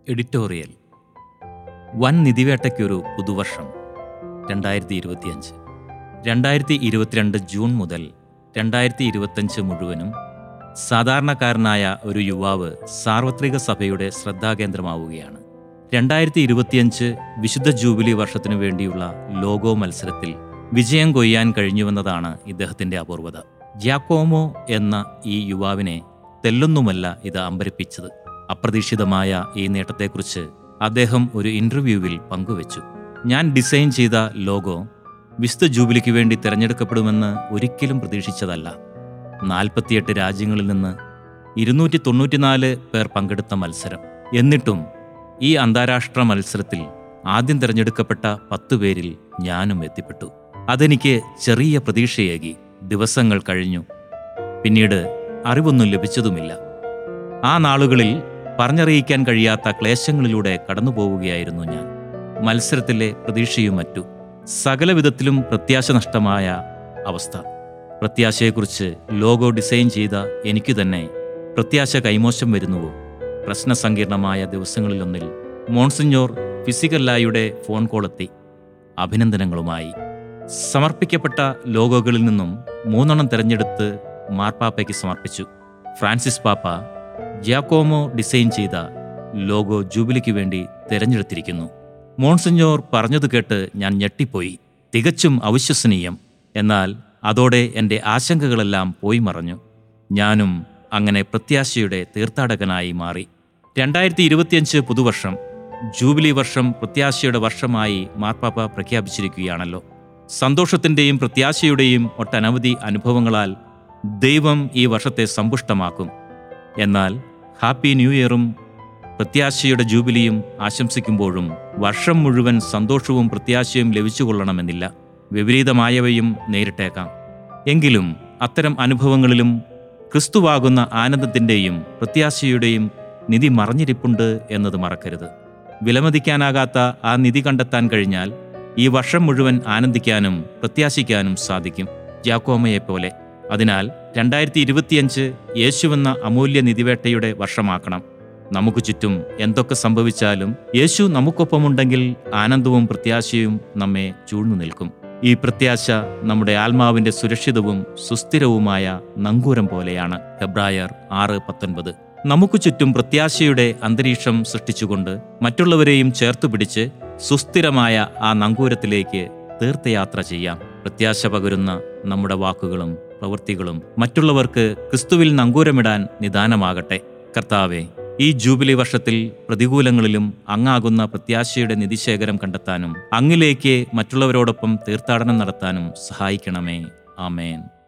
editorial വൻ നിധിവേട്ടയ്ക്കൊരു പുതുവർഷം രണ്ടായിരത്തി ഇരുപത്തിയഞ്ച് രണ്ടായിരത്തി ഇരുപത്തിരണ്ട് ജൂൺ മുതൽ രണ്ടായിരത്തി ഇരുപത്തഞ്ച് മുഴുവനും സാധാരണക്കാരനായ ഒരു യുവാവ് സാർവത്രിക സഭയുടെ ശ്രദ്ധാകേന്ദ്രമാവുകയാണ് രണ്ടായിരത്തി ഇരുപത്തിയഞ്ച് വിശുദ്ധ ജൂബിലി വർഷത്തിനു വേണ്ടിയുള്ള ലോഗോ മത്സരത്തിൽ വിജയം കൊയ്യാൻ കഴിഞ്ഞുവെന്നതാണ് ഇദ്ദേഹത്തിന്റെ അപൂർവത ജിയാക്കോമോ എന്ന ഈ യുവാവിനെ തെല്ലൊന്നുമല്ല ഇത് അമ്പരിപ്പിച്ചത് അപ്രതീക്ഷിതമായ ഈ നേട്ടത്തെക്കുറിച്ച് അദ്ദേഹം ഒരു ഇന്റർവ്യൂവിൽ പങ്കുവച്ചു ഞാൻ ഡിസൈൻ ചെയ്ത ലോഗോ വിശുദ്ധ ജൂബിലിക്ക് വേണ്ടി തിരഞ്ഞെടുക്കപ്പെടുമെന്ന് ഒരിക്കലും പ്രതീക്ഷിച്ചതല്ല നാൽപ്പത്തിയെട്ട് രാജ്യങ്ങളിൽ നിന്ന് ഇരുന്നൂറ്റി തൊണ്ണൂറ്റിനാല് പേർ പങ്കെടുത്ത മത്സരം എന്നിട്ടും ഈ അന്താരാഷ്ട്ര മത്സരത്തിൽ ആദ്യം തിരഞ്ഞെടുക്കപ്പെട്ട പത്തു പേരിൽ ഞാനും എത്തിപ്പെട്ടു അതെനിക്ക് ചെറിയ പ്രതീക്ഷയേകി ദിവസങ്ങൾ കഴിഞ്ഞു പിന്നീട് അറിവൊന്നും ലഭിച്ചതുമില്ല ആ നാളുകളിൽ പറഞ്ഞറിയിക്കാൻ കഴിയാത്ത ക്ലേശങ്ങളിലൂടെ കടന്നുപോവുകയായിരുന്നു ഞാൻ മത്സരത്തിലെ പ്രതീക്ഷയും മറ്റു സകലവിധത്തിലും പ്രത്യാശ നഷ്ടമായ അവസ്ഥ പ്രത്യാശയെക്കുറിച്ച് ലോഗോ ഡിസൈൻ ചെയ്ത എനിക്ക് തന്നെ പ്രത്യാശ കൈമോശം വരുന്നുവോ പ്രശ്നസങ്കീർണമായ ദിവസങ്ങളിലൊന്നിൽ മോൺസിഞ്ഞോർ ഫിസിക്കല്ലായുടെ ഫോൺ കോളെത്തി അഭിനന്ദനങ്ങളുമായി സമർപ്പിക്കപ്പെട്ട ലോഗോകളിൽ നിന്നും മൂന്നെണ്ണം തിരഞ്ഞെടുത്ത് മാർപ്പാപ്പയ്ക്ക് സമർപ്പിച്ചു ഫ്രാൻസിസ് പാപ്പ ജിയാക്കോമോ ഡിസൈൻ ചെയ്ത ലോഗോ ജൂബിലിക്ക് വേണ്ടി തിരഞ്ഞെടുത്തിരിക്കുന്നു മോൺസിഞ്ഞോർ പറഞ്ഞത് കേട്ട് ഞാൻ ഞെട്ടിപ്പോയി തികച്ചും അവിശ്വസനീയം എന്നാൽ അതോടെ എൻ്റെ ആശങ്കകളെല്ലാം പോയി മറഞ്ഞു ഞാനും അങ്ങനെ പ്രത്യാശയുടെ തീർത്ഥാടകനായി മാറി രണ്ടായിരത്തി ഇരുപത്തിയഞ്ച് പുതുവർഷം ജൂബിലി വർഷം പ്രത്യാശയുടെ വർഷമായി മാർപ്പാപ്പ പ്രഖ്യാപിച്ചിരിക്കുകയാണല്ലോ സന്തോഷത്തിൻ്റെയും പ്രത്യാശയുടെയും ഒട്ടനവധി അനുഭവങ്ങളാൽ ദൈവം ഈ വർഷത്തെ സമ്പുഷ്ടമാക്കും എന്നാൽ ഹാപ്പി ന്യൂ ഇയറും പ്രത്യാശയുടെ ജൂബിലിയും ആശംസിക്കുമ്പോഴും വർഷം മുഴുവൻ സന്തോഷവും പ്രത്യാശയും ലഭിച്ചുകൊള്ളണമെന്നില്ല വിപരീതമായവയും നേരിട്ടേക്കാം എങ്കിലും അത്തരം അനുഭവങ്ങളിലും ക്രിസ്തുവാകുന്ന ആനന്ദത്തിൻ്റെയും പ്രത്യാശയുടെയും നിധി മറഞ്ഞിരിപ്പുണ്ട് എന്നത് മറക്കരുത് വിലമതിക്കാനാകാത്ത ആ നിധി കണ്ടെത്താൻ കഴിഞ്ഞാൽ ഈ വർഷം മുഴുവൻ ആനന്ദിക്കാനും പ്രത്യാശിക്കാനും സാധിക്കും ജാക്കോമയെപ്പോലെ അതിനാൽ രണ്ടായിരത്തി ഇരുപത്തിയഞ്ച് യേശുവെന്ന അമൂല്യ നിധിവേട്ടയുടെ വർഷമാക്കണം നമുക്ക് ചുറ്റും എന്തൊക്കെ സംഭവിച്ചാലും യേശു നമുക്കൊപ്പമുണ്ടെങ്കിൽ ആനന്ദവും പ്രത്യാശയും നമ്മെ ചൂഴ്ന്നു നിൽക്കും ഈ പ്രത്യാശ നമ്മുടെ ആത്മാവിന്റെ സുരക്ഷിതവും സുസ്ഥിരവുമായ നങ്കൂരം പോലെയാണ് ഹെബ്രായർ ആറ് പത്തൊൻപത് നമുക്ക് ചുറ്റും പ്രത്യാശയുടെ അന്തരീക്ഷം സൃഷ്ടിച്ചുകൊണ്ട് മറ്റുള്ളവരെയും ചേർത്തു പിടിച്ച് സുസ്ഥിരമായ ആ നങ്കൂരത്തിലേക്ക് തീർത്ഥയാത്ര ചെയ്യാം പ്രത്യാശ പകരുന്ന നമ്മുടെ വാക്കുകളും പ്രവൃത്തികളും മറ്റുള്ളവർക്ക് ക്രിസ്തുവിൽ നങ്കൂരമിടാൻ നിദാനമാകട്ടെ കർത്താവെ ഈ ജൂബിലി വർഷത്തിൽ പ്രതികൂലങ്ങളിലും അങ്ങാകുന്ന പ്രത്യാശയുടെ നിധിശേഖരം കണ്ടെത്താനും അങ്ങിലേക്ക് മറ്റുള്ളവരോടൊപ്പം തീർത്ഥാടനം നടത്താനും സഹായിക്കണമേ ആമേൻ